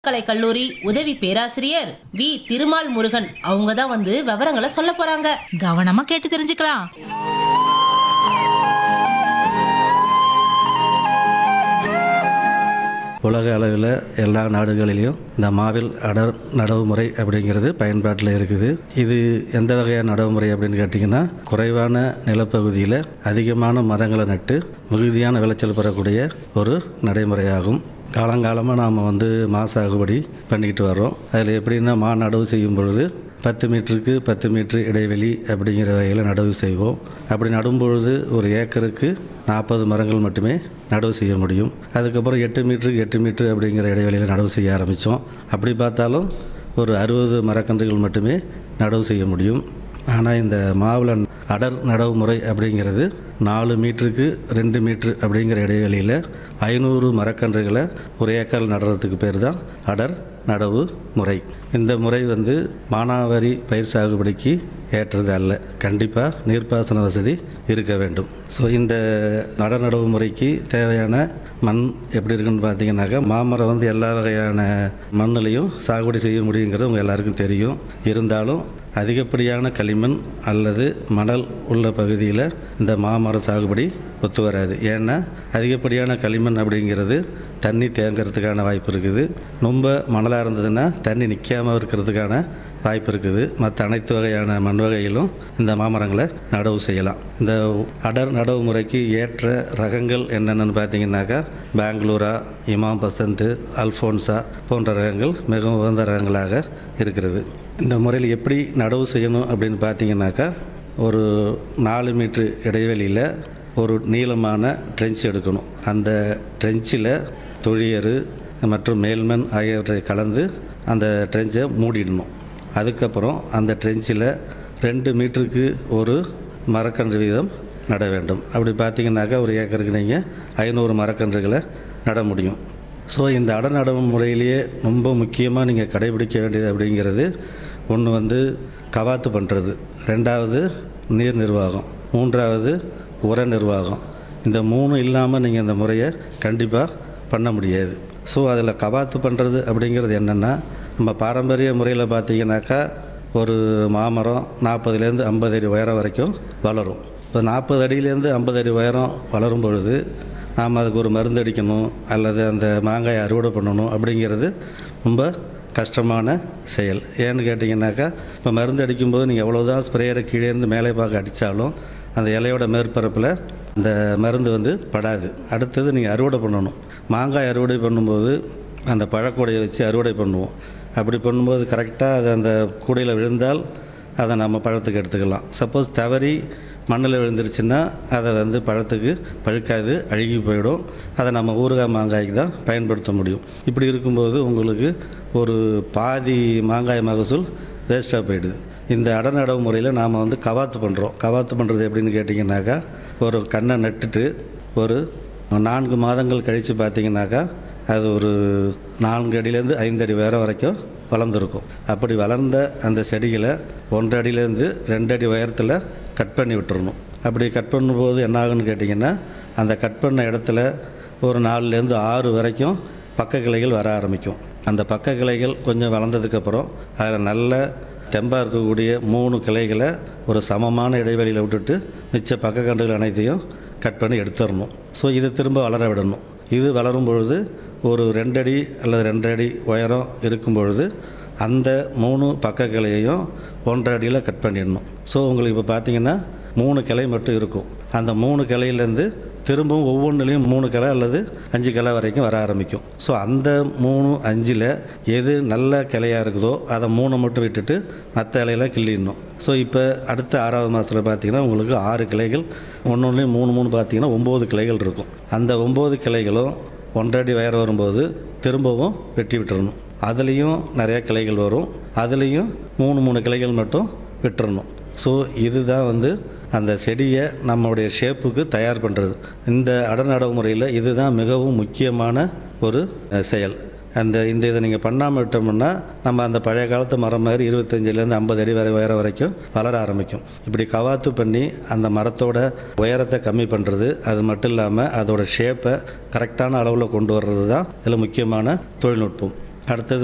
கலை கல்லூரி உதவி பேராசிரியர் வி திருமால் முருகன் அவங்க தான் வந்து விவரங்களை சொல்ல போறாங்க கவனமா கேட்டு தெரிஞ்சுக்கலாம் உலக அளவில் எல்லா நாடுகளிலையும் இந்த மாவில் அடர் நடவு முறை அப்படிங்கிறது பயன்பாட்டில் இருக்குது இது எந்த வகையான நடவு முறை அப்படின்னு கேட்டிங்கன்னா குறைவான நிலப்பகுதியில் அதிகமான மரங்களை நட்டு மிகுதியான விளைச்சல் பெறக்கூடிய ஒரு நடைமுறையாகும் காலங்காலமாக நாம் வந்து மா சாகுபடி பண்ணிக்கிட்டு வர்றோம் அதில் எப்படின்னா மா நடவு செய்யும் பொழுது பத்து மீட்டருக்கு பத்து மீட்ரு இடைவெளி அப்படிங்கிற வகையில் நடவு செய்வோம் அப்படி நடும் பொழுது ஒரு ஏக்கருக்கு நாற்பது மரங்கள் மட்டுமே நடவு செய்ய முடியும் அதுக்கப்புறம் எட்டு மீட்டருக்கு எட்டு மீட்ரு அப்படிங்கிற இடைவெளியில் நடவு செய்ய ஆரம்பித்தோம் அப்படி பார்த்தாலும் ஒரு அறுபது மரக்கன்றுகள் மட்டுமே நடவு செய்ய முடியும் ஆனால் இந்த மாவுளன் அடர் நடவு முறை அப்படிங்கிறது நாலு மீட்டருக்கு ரெண்டு மீட்ரு அப்படிங்கிற இடைவெளியில் ஐநூறு மரக்கன்றுகளை ஒரு ஏக்கர் நடுறதுக்கு பேர் தான் அடர் நடவு முறை இந்த முறை வந்து மானாவாரி பயிர் சாகுபடிக்கு ஏற்றது அல்ல கண்டிப்பாக நீர்ப்பாசன வசதி இருக்க வேண்டும் ஸோ இந்த அடர் நடவு முறைக்கு தேவையான மண் எப்படி இருக்குன்னு பார்த்தீங்கன்னாக்கா மாமரம் வந்து எல்லா வகையான மண்ணிலையும் சாகுபடி செய்ய முடியுங்கிறது உங்கள் எல்லாருக்கும் தெரியும் இருந்தாலும் அதிகப்படியான களிமண் அல்லது மணல் உள்ள பகுதியில் இந்த மாமரம் சாகுபடி ஒத்து வராது ஏன்னா அதிகப்படியான களிமண் அப்படிங்கிறது தண்ணி தேங்கிறதுக்கான வாய்ப்பு இருக்குது ரொம்ப மணலாக இருந்ததுன்னா தண்ணி நிற்காமல் இருக்கிறதுக்கான வாய்ப்பு இருக்குது மற்ற அனைத்து வகையான மண் வகையிலும் இந்த மாமரங்களை நடவு செய்யலாம் இந்த அடர் நடவு முறைக்கு ஏற்ற ரகங்கள் என்னென்னு பார்த்தீங்கன்னாக்கா பெங்களூரா இமாம் பசந்த் அல்ஃபோன்சா போன்ற ரகங்கள் மிகவும் உகந்த ரகங்களாக இருக்கிறது இந்த முறையில் எப்படி நடவு செய்யணும் அப்படின்னு பார்த்தீங்கன்னாக்கா ஒரு நாலு மீட்ரு இடைவெளியில் ஒரு நீளமான ட்ரென்ச் எடுக்கணும் அந்த ட்ரென்ச்சில் தொழியறு மற்றும் மேல்மண் ஆகியவற்றை கலந்து அந்த ட்ரென்ச்சை மூடிடணும் அதுக்கப்புறம் அந்த ட்ரென்ச்சில் ரெண்டு மீட்டருக்கு ஒரு மரக்கன்று வீதம் நட வேண்டும் அப்படி பார்த்தீங்கன்னாக்கா ஒரு ஏக்கருக்கு நீங்கள் ஐநூறு மரக்கன்றுகளை நட முடியும் ஸோ இந்த அடநடவு முறையிலேயே ரொம்ப முக்கியமாக நீங்கள் கடைபிடிக்க வேண்டியது அப்படிங்கிறது ஒன்று வந்து கவாத்து பண்ணுறது ரெண்டாவது நீர் நிர்வாகம் மூன்றாவது உர நிர்வாகம் இந்த மூணு இல்லாமல் நீங்கள் இந்த முறையை கண்டிப்பாக பண்ண முடியாது ஸோ அதில் கவாத்து பண்ணுறது அப்படிங்கிறது என்னென்னா நம்ம பாரம்பரிய முறையில் பார்த்தீங்கன்னாக்கா ஒரு மாமரம் நாற்பதுலேருந்து ஐம்பது அடி உயரம் வரைக்கும் வளரும் இப்போ நாற்பது அடியிலேருந்து ஐம்பது அடி உயரம் வளரும் பொழுது நாம் அதுக்கு ஒரு மருந்து அடிக்கணும் அல்லது அந்த மாங்காயை அறுவடை பண்ணணும் அப்படிங்கிறது ரொம்ப கஷ்டமான செயல் ஏன்னு கேட்டிங்கனாக்கா இப்போ மருந்து அடிக்கும்போது நீங்கள் எவ்வளோதான் ஸ்ப்ரேயரை கீழே இருந்து மேலே பார்க்க அடித்தாலும் அந்த இலையோட மேற்பரப்பில் அந்த மருந்து வந்து படாது அடுத்தது நீங்கள் அறுவடை பண்ணணும் மாங்காய் அறுவடை பண்ணும்போது அந்த பழக்கூடையை வச்சு அறுவடை பண்ணுவோம் அப்படி பண்ணும்போது கரெக்டாக அது அந்த கூடையில் விழுந்தால் அதை நம்ம பழத்துக்கு எடுத்துக்கலாம் சப்போஸ் தவறி மண்ணில் விழுந்துருச்சுன்னா அதை வந்து பழத்துக்கு பழுக்காது அழுகி போயிடும் அதை நம்ம ஊறுகாய் மாங்காய்க்கு தான் பயன்படுத்த முடியும் இப்படி இருக்கும்போது உங்களுக்கு ஒரு பாதி மாங்காய் மகசூல் வேஸ்ட்டாக போயிடுது இந்த அடநடவு முறையில் நாம் வந்து கவாத்து பண்ணுறோம் கவாத்து பண்ணுறது எப்படின்னு கேட்டிங்கனாக்கா ஒரு கண்ணை நட்டுட்டு ஒரு நான்கு மாதங்கள் கழித்து பார்த்தீங்கன்னாக்கா அது ஒரு நான்கு அடியிலேருந்து ஐந்து அடி உயரம் வரைக்கும் வளர்ந்துருக்கும் அப்படி வளர்ந்த அந்த செடிகளை ஒன்றரை அடியிலேருந்து ரெண்டு அடி உயரத்தில் கட் பண்ணி விட்டுறணும் அப்படி கட் பண்ணும்போது என்ன ஆகுன்னு கேட்டிங்கன்னா அந்த கட் பண்ண இடத்துல ஒரு நாலுலேருந்து ஆறு வரைக்கும் பக்க கிளைகள் வர ஆரம்பிக்கும் அந்த பக்க கிளைகள் கொஞ்சம் வளர்ந்ததுக்கப்புறம் அதில் நல்ல தெம்பாக இருக்கக்கூடிய மூணு கிளைகளை ஒரு சமமான இடைவெளியில் விட்டுட்டு மிச்ச பக்க கன்றுகள் அனைத்தையும் கட் பண்ணி எடுத்துடணும் ஸோ இது திரும்ப வளர விடணும் இது வளரும் பொழுது ஒரு ரெண்டடி அல்லது ரெண்டரை அடி உயரம் இருக்கும் பொழுது அந்த மூணு பக்க கிளையையும் ஒன்றரை அடியில் கட் பண்ணிடணும் ஸோ உங்களுக்கு இப்போ பார்த்தீங்கன்னா மூணு கிளை மட்டும் இருக்கும் அந்த மூணு கிளையிலேருந்து திரும்பவும் ஒவ்வொன்றுலேயும் மூணு கிளை அல்லது அஞ்சு கிளை வரைக்கும் வர ஆரம்பிக்கும் ஸோ அந்த மூணு அஞ்சில் எது நல்ல கிளையாக இருக்குதோ அதை மூணை மட்டும் விட்டுட்டு மற்ற இலையெல்லாம் கிள்ளிடணும் ஸோ இப்போ அடுத்த ஆறாவது மாதத்தில் பார்த்தீங்கன்னா உங்களுக்கு ஆறு கிளைகள் ஒன்று ஒன்றுலேயும் மூணு மூணு பார்த்தீங்கன்னா ஒம்பது கிளைகள் இருக்கும் அந்த ஒம்பது கிளைகளும் ஒன்றரை வயர் வரும்போது திரும்பவும் வெட்டி விட்டுறணும் அதுலேயும் நிறைய கிளைகள் வரும் அதுலேயும் மூணு மூணு கிளைகள் மட்டும் விட்டுறணும் ஸோ இதுதான் வந்து அந்த செடியை நம்மளுடைய ஷேப்புக்கு தயார் பண்ணுறது இந்த அடநடவு முறையில் இதுதான் மிகவும் முக்கியமான ஒரு அஹ், செயல் அந்த இந்த இதை நீங்கள் பண்ணாமல் விட்டோம்னா நம்ம அந்த பழைய காலத்து மரம் மாதிரி இருபத்தஞ்சிலேருந்து ஐம்பது அடி வரை உயரம் வரைக்கும் வளர ஆரம்பிக்கும் இப்படி கவாத்து பண்ணி அந்த மரத்தோட உயரத்தை கம்மி பண்ணுறது அது மட்டும் இல்லாமல் அதோட ஷேப்பை கரெக்டான அளவில் கொண்டு வர்றது தான் இதில் முக்கியமான தொழில்நுட்பம் அடுத்தது